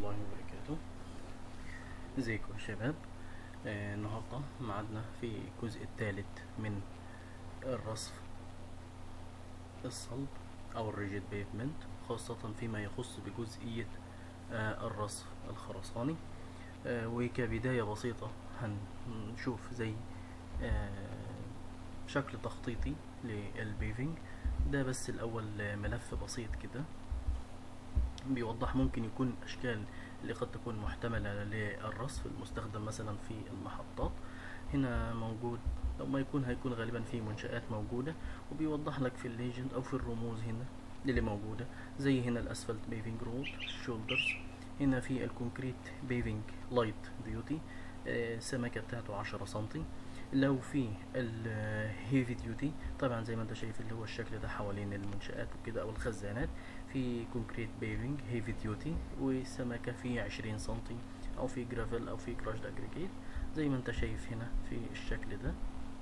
الله وبركاته ازيكم يا شباب آه النهارده معادنا في الجزء الثالث من الرصف الصلب او الريجيد بيفمنت خاصة فيما يخص بجزئية آه الرصف الخرساني آه وكبداية بسيطة هنشوف زي آه شكل تخطيطي للبيفنج ده بس الاول ملف بسيط كده بيوضح ممكن يكون اشكال اللي قد تكون محتملة للرصف المستخدم مثلا في المحطات هنا موجود لو ما يكون هيكون غالبا في منشآت موجودة وبيوضح لك في الليجند او في الرموز هنا اللي موجودة زي هنا الاسفلت بيفنج رود شولدرز هنا في الكونكريت بيفنج لايت ديوتي السمكة بتاعته عشرة سنتي لو في الهيفي ديوتي طبعا زي ما انت شايف اللي هو الشكل ده حوالين المنشآت وكده او الخزانات في كونكريت بيفنج هيفي ديوتي وسمكة في عشرين سنتي او في جرافيل او في كراشد اجريجيت زي ما انت شايف هنا في الشكل ده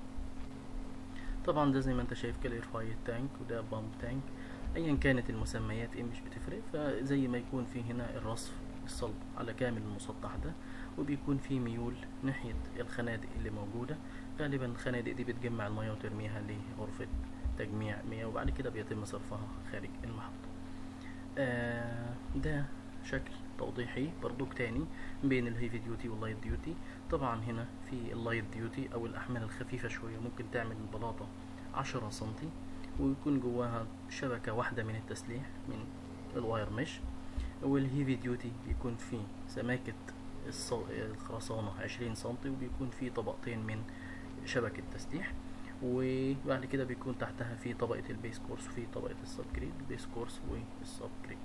طبعا ده زي ما انت شايف كاليرفايد تانك وده بامب تانك ايا كانت المسميات ايه مش بتفرق فزي ما يكون في هنا الرصف الصلب على كامل المسطح ده وبيكون في ميول ناحية الخنادق اللي موجودة غالبا الخنادق دي بتجمع المياه وترميها لغرفة تجميع مياه وبعد كده بيتم صرفها خارج المحطة آه ده شكل توضيحي برضوك تاني بين الهيفي ديوتي واللايت ديوتي طبعا هنا في اللايت ديوتي او الاحمال الخفيفة شوية ممكن تعمل البلاطة عشرة سنتي ويكون جواها شبكة واحدة من التسليح من الواير مش والهيفي ديوتي بيكون فيه سماكة الخرسانة عشرين سنتي وبيكون فيه طبقتين من شبكة تسليح وبعد كده بيكون تحتها في طبقة البيس كورس وفي طبقة السب جريد البيس كورس والسب جريد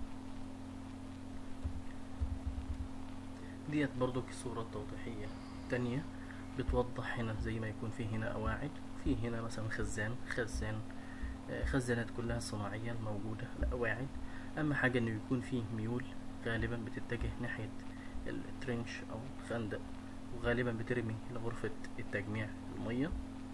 ديت برضو صورة توضيحية تانية بتوضح هنا زي ما يكون في هنا قواعد في هنا مثلا خزان خزان خزانات كلها صناعية الموجودة القواعد أهم حاجة إنه يكون فيه ميول غالبا بتتجه ناحية الترنش أو خندق وغالبا بترمي لغرفة التجميع المية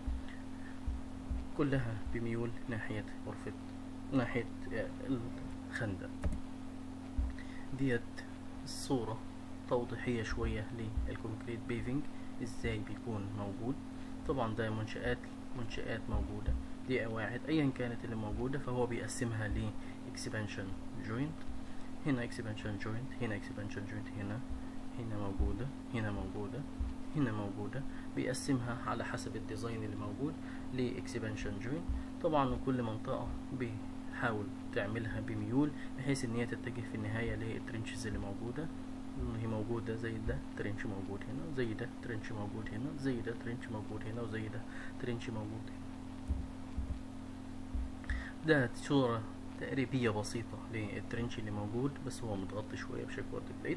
كلها بميول ناحية غرفة ناحية الخندق ديت الصورة توضيحية شوية للكونكريت بيفنج ازاي بيكون موجود طبعا ده منشآت منشآت موجودة دي قواعد ايا كانت اللي موجودة فهو بيقسمها ل expansion joint هنا expansion joint هنا expansion joint هنا هنا موجودة هنا موجودة هنا موجودة بيقسمها على حسب الديزاين اللي موجود لإكسبانشن جوين طبعا كل منطقة بيحاول تعملها بميول بحيث ان هي تتجه في النهاية للترنشز اللي موجودة هي موجودة زي ده ترنش موجود هنا زي ده ترنش موجود هنا زي ده ترنش موجود هنا وزي ده ترنش موجود هنا ده صورة تقريبية بسيطة للترنش اللي موجود بس هو متغطي شوية بشكوارد بليد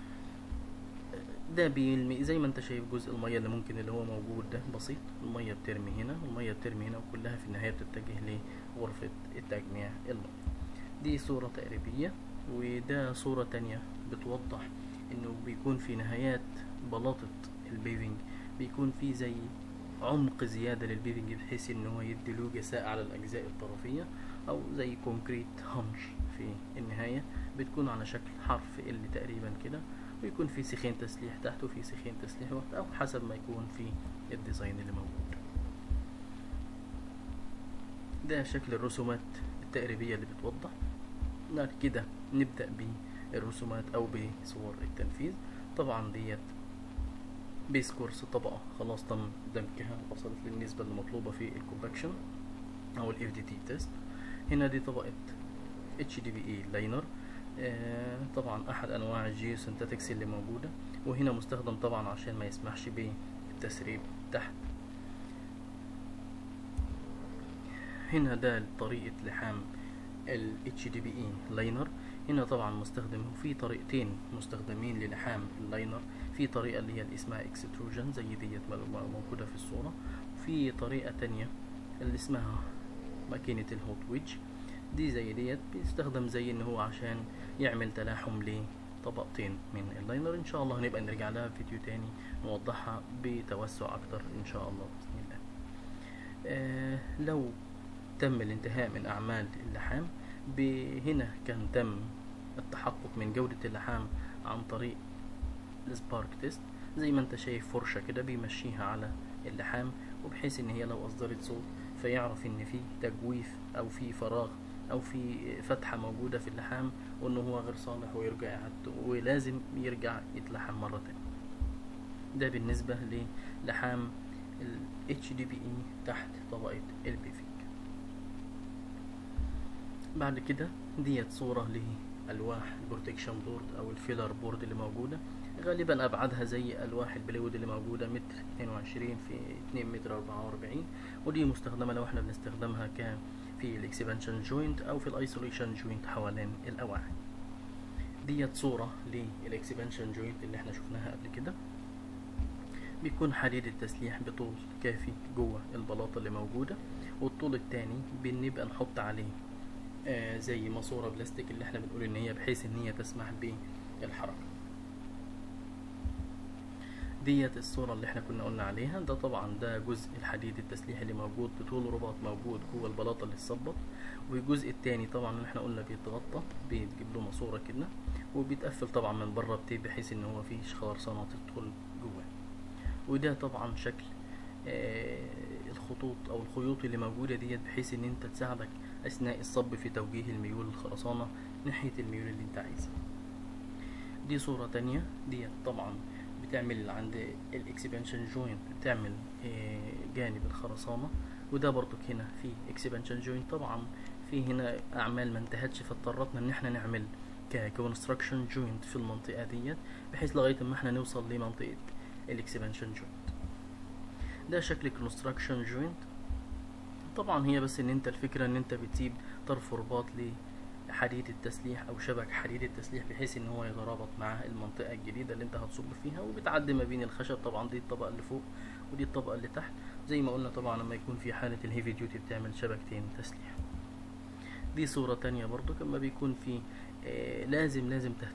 ده بيلمي زي ما انت شايف جزء المية اللي ممكن اللي هو موجود ده بسيط المية بترمي هنا والمية بترمي هنا وكلها في النهاية بتتجه لغرفة التجميع المية دي صورة تقريبية وده صورة تانية بتوضح انه بيكون في نهايات بلاطة البيفنج بيكون في زي عمق زيادة للبيفنج بحيث ان هو يدي له جساء على الاجزاء الطرفية او زي كونكريت هنش في النهاية بتكون على شكل حرف ال تقريبا كده ويكون في سيخين تسليح تحت وفي سيخين تسليح وقت او حسب ما يكون في الديزاين اللي موجود ده شكل الرسومات التقريبية اللي بتوضح بعد كده نبدأ بالرسومات او بصور التنفيذ طبعا ديت بيس كورس طبقة خلاص تم دمجها وصلت للنسبة المطلوبة في الكومباكشن او الاف دي تي تيست هنا دي طبقة اتش دي بي اي لاينر آه طبعا احد انواع الجيو سنتاتكس اللي موجوده وهنا مستخدم طبعا عشان ما يسمحش بالتسريب تحت هنا ده طريقه لحام ال HDPE لاينر هنا طبعا مستخدم وفي طريقتين مستخدمين للحام اللاينر في طريقه اللي هي اللي اسمها اكستروجن زي ديت موجوده في الصوره وفي طريقه تانية اللي اسمها ماكينه الهوت ويدج دي زي ديت بيستخدم زي ان هو عشان يعمل تلاحم لطبقتين من اللاينر ان شاء الله هنبقى نرجع لها في فيديو تاني نوضحها بتوسع اكتر ان شاء الله باذن الله آه لو تم الانتهاء من اعمال اللحام هنا كان تم التحقق من جودة اللحام عن طريق السبارك تيست زي ما انت شايف فرشة كده بيمشيها على اللحام وبحيث ان هي لو اصدرت صوت فيعرف ان في تجويف او في فراغ او في فتحة موجودة في اللحام وانه هو غير صالح ويرجع يعد ولازم يرجع يتلحم مرة تانية ده بالنسبة للحام ال HDPE تحت طبقة البيفينج بعد كده ديت صورة لألواح البروتكشن بورد أو الفيلر بورد اللي موجودة غالبا أبعادها زي ألواح البليود اللي موجودة متر اتنين وعشرين في اتنين متر أربعة وأربعين ودي مستخدمة لو احنا بنستخدمها ك في الاكسبانشن جوينت أو في الايسوليشن جوينت حوالين الأواعي ديت صورة للاكسبانشن جوينت اللي احنا شفناها قبل كده بيكون حديد التسليح بطول كافي جوه البلاطة اللي موجودة والطول التاني بنبقى نحط عليه آه زي ماسورة بلاستيك اللي احنا بنقول ان هي بحيث ان هي تسمح بالحركة ديت الصورة اللي احنا كنا قلنا عليها ده طبعا ده جزء الحديد التسليح اللي موجود بطول رباط موجود جوه البلاطة اللي اتثبت والجزء التاني طبعا اللي احنا قلنا بيتغطى بيتجيب له ماسورة كده وبيتقفل طبعا من بره بتيب بحيث ان هو فيش خرسانة تدخل جواه وده طبعا شكل آه الخطوط او الخيوط اللي موجودة ديت بحيث ان انت تساعدك اثناء الصب في توجيه الميول الخرسانة ناحية الميول اللي انت عايزها دي صورة تانية ديت طبعا بتعمل عند الاكسبانشن جوينت بتعمل آه جانب الخرسانة وده برضك هنا في اكسبانشن جوينت طبعا في هنا اعمال ما انتهتش فاضطرتنا ان احنا نعمل ككونستراكشن جوينت في المنطقة ديت بحيث لغاية ما احنا نوصل لمنطقة الاكسبانشن جوينت ده شكل كونستراكشن جوينت طبعا هي بس ان انت الفكرة ان انت بتسيب طرف رباط لحديد التسليح او شبك حديد التسليح بحيث ان هو يترابط مع المنطقة الجديدة اللي انت هتصب فيها وبتعدي ما بين الخشب طبعا دي الطبقة اللي فوق ودي الطبقة اللي تحت زي ما قلنا طبعا لما يكون في حالة الهيفي ديوتي بتعمل شبكتين تسليح دي صورة تانية برضو لما بيكون في آه لازم لازم تهتم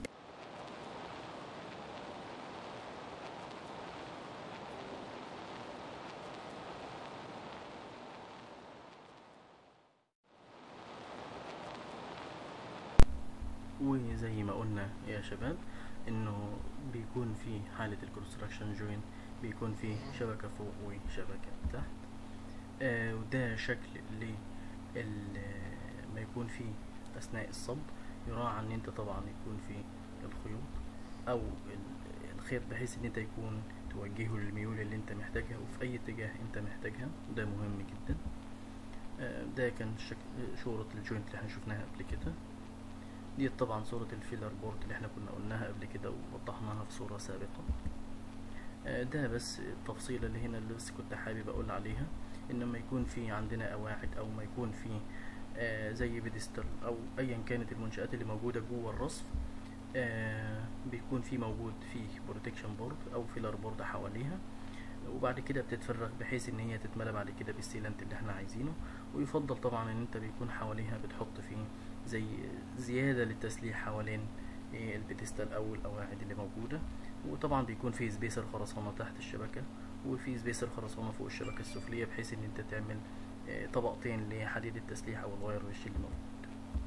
وزي ما قلنا يا شباب انه بيكون في حالة الكونستراكشن جوين بيكون في شبكة فوق وشبكة تحت آه وده شكل ل ما يكون في اثناء الصب يراعى ان انت طبعا يكون في الخيوط او الخيط بحيث ان انت يكون توجهه للميول اللي انت محتاجها وفي اي اتجاه انت محتاجها ده مهم جدا آه ده كان شك... صورة الجوينت اللي احنا شفناها قبل كده دي طبعا صورة الفيلر بورد اللي احنا كنا قلناها قبل كده ووضحناها في صورة سابقة ده بس التفصيلة اللي هنا اللي بس كنت حابب اقول عليها ان لما يكون في عندنا قواعد او ما يكون في آه زي بيدستل او ايا كانت المنشآت اللي موجودة جوه الرصف آه بيكون في موجود فيه بروتكشن بورد او فيلر بورد حواليها وبعد كده بتتفرغ بحيث ان هي تتملى بعد كده بالسيلانت اللي احنا عايزينه ويفضل طبعا ان انت بيكون حواليها بتحط فيه زي زيادة للتسليح حوالين البيدستال او القواعد اللي موجودة وطبعا بيكون في سبيسر خرسانة تحت الشبكة وفي سبيسر خرسانة فوق الشبكة السفلية بحيث ان انت تعمل طبقتين لحديد التسليح او الواير وش اللي موجود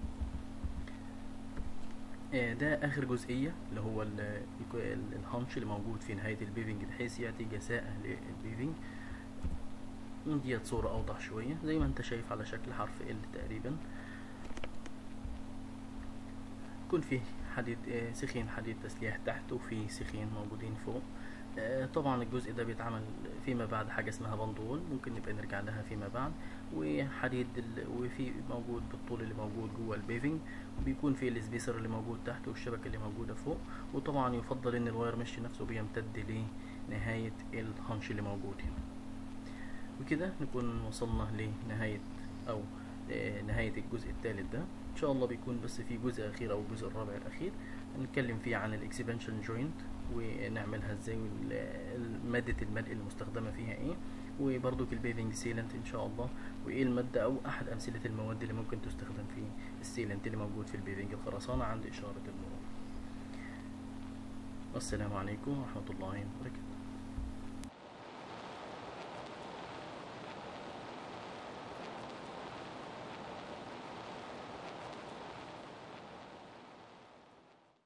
ده اخر جزئية اللي هو الهانش اللي موجود في نهاية البيفنج بحيث يعطي جساءة للبيفنج ديت صورة اوضح شوية زي ما انت شايف على شكل حرف ال تقريبا يكون فيه حديد سخين حديد تسليح تحت وفي سخين موجودين فوق طبعا الجزء ده بيتعمل فيما بعد حاجة اسمها بندول ممكن نبقى نرجع لها فيما بعد وحديد وفي موجود بالطول اللي موجود جوه البيفنج وبيكون في السبيسر اللي موجود تحت والشبكة اللي موجودة فوق وطبعا يفضل ان الواير مشي نفسه بيمتد لنهاية الهانش اللي موجود هنا وكده نكون وصلنا لنهاية او نهاية الجزء الثالث ده ان شاء الله بيكون بس في جزء اخير او الجزء الرابع الاخير هنتكلم فيه عن الاكسبانشن جوينت ونعملها ازاي مادة الملء المستخدمة فيها ايه وبرضك البيفنج سيلنت ان شاء الله وايه المادة او احد امثلة المواد اللي ممكن تستخدم في السيلنت اللي موجود في البيفنج الخرسانة عند اشارة المرور والسلام عليكم ورحمة الله وبركاته